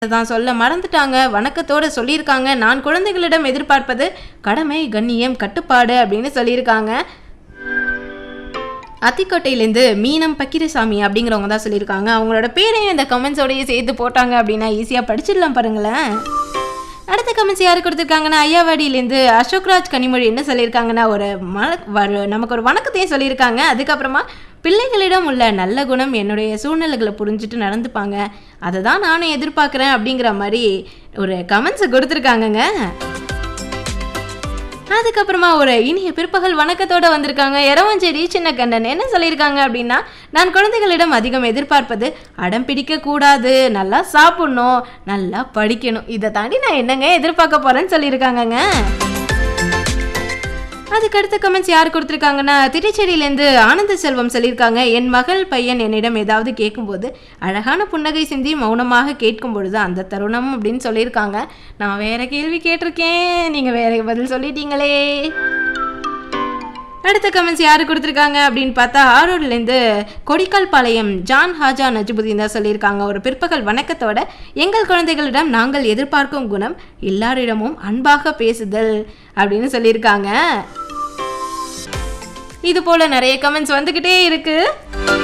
தான் சொல்ல மறந்துட்டாங்க வணக்கத்தோட சொல்லியிருக்காங்க நான் குழந்தைகளிடம் எதிர்பார்ப்பது கடமை கண்ணியம் கட்டுப்பாடு அப்படின்னு சொல்லியிருக்காங்க அத்திக்கோட்டையிலேருந்து மீனம் பக்கிரசாமி அப்படிங்கிறவங்க தான் சொல்லியிருக்காங்க அவங்களோட பேரையும் இந்த கமெண்ட்ஸோடய சேர்த்து போட்டாங்க அப்படின்னா ஈஸியாக படிச்சிடலாம் பாருங்களேன் அடுத்த கமெண்ட்ஸ் யார் கொடுத்துருக்காங்கன்னா ஐயாவாடியிலேருந்து அசோக்ராஜ் கனிமொழி என்ன சொல்லியிருக்காங்கன்னா ஒரு மன வரு- நமக்கு ஒரு வணக்கத்தையும் சொல்லியிருக்காங்க அதுக்கப்புறமா பிள்ளைகளிடம் உள்ள நல்ல குணம் என்னுடைய சூழ்நிலைகளை புரிஞ்சுட்டு நடந்துப்பாங்க அதை தான் நானும் எதிர்பார்க்குறேன் அப்படிங்கிற மாதிரி ஒரு கமெண்ட்ஸை கொடுத்துருக்காங்கங்க அதுக்கப்புறமா ஒரு இனிய பிற்பகல் வணக்கத்தோட வந்திருக்காங்க எரவஞ்சேரி சின்ன கண்ணன் என்ன சொல்லியிருக்காங்க அப்படின்னா நான் குழந்தைகளிடம் அதிகம் எதிர்பார்ப்பது அடம் பிடிக்க கூடாது நல்லா சாப்பிடணும் நல்லா படிக்கணும் இதை தாண்டி நான் என்னங்க எதிர்பார்க்க போறேன்னு சொல்லியிருக்காங்கங்க அதுக்கு அடுத்த கமெண்ட்ஸ் யார் கொடுத்துருக்காங்கன்னா திருச்செடியிலேருந்து ஆனந்த செல்வம் சொல்லியிருக்காங்க என் மகள் பையன் என்னிடம் ஏதாவது கேட்கும்போது அழகான புன்னகை சிந்தி மௌனமாக கேட்கும் பொழுது அந்த தருணம் அப்படின்னு சொல்லியிருக்காங்க நான் வேற கேள்வி கேட்டிருக்கேன் நீங்கள் வேற பதில் சொல்லிட்டீங்களே அடுத்த கமெண்ட்ஸ் யார் கொடுத்துருக்காங்க அப்படின்னு பார்த்தா ஆரோட்லேருந்து கொடிக்கால் பாளையம் ஜான் ஹாஜா நஜிபுதீன் தான் சொல்லியிருக்காங்க ஒரு பிற்பகல் வணக்கத்தோட எங்கள் குழந்தைகளிடம் நாங்கள் எதிர்பார்க்கும் குணம் எல்லாரிடமும் அன்பாக பேசுதல் அப்படின்னு சொல்லியிருக்காங்க இது போல நிறைய கமெண்ட்ஸ் வந்துக்கிட்டே இருக்கு